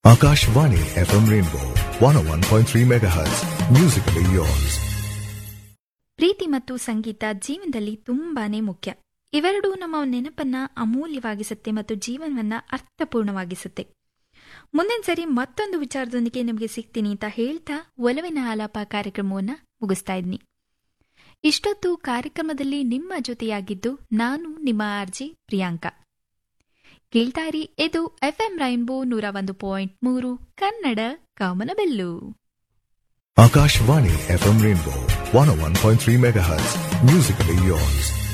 Akashvani FM Rainbow 101.3 MHz. Musically yours. ಪ್ರೀತಿ ಮತ್ತು ಸಂಗೀತ ಜೀವನದಲ್ಲಿ ತುಂಬಾನೇ ಮುಖ್ಯ ಇವೆರಡೂ ನಮ್ಮ ನೆನಪನ್ನ ಅಮೂಲ್ಯವಾಗಿಸುತ್ತೆ ಮತ್ತು ಜೀವನವನ್ನ ಅರ್ಥಪೂರ್ಣವಾಗಿಸುತ್ತೆ ಮುಂದಿನ ಸರಿ ಮತ್ತೊಂದು ವಿಚಾರದೊಂದಿಗೆ ನಿಮಗೆ ಸಿಗ್ತೀನಿ ಅಂತ ಹೇಳ್ತಾ ಒಲವಿನ ಆಲಾಪ ಕಾರ್ಯಕ್ರಮವನ್ನ ಮುಗಿಸ್ತಾ ಇದ್ನಿ ಇಷ್ಟೊತ್ತು ಕಾರ್ಯಕ್ರಮದಲ್ಲಿ ನಿಮ್ಮ ಜೊತೆಯಾಗಿದ್ದು ನಾನು ನಿಮ್ಮ ಆರ್ಜಿ ಪ್ರಿಯಾಂಕಾ ಕೇಳ್ತಾ ಇರಿ ಇದು ಎಫ್ಎಂ ರೈನ್ಬೋ ನೂರ ಒಂದು ಪಾಯಿಂಟ್ ಮೂರು Kannada ಕಾಮನಬೆಲ್ಲು Akashvani FM Rainbow 101.3 MHz. Musically yours.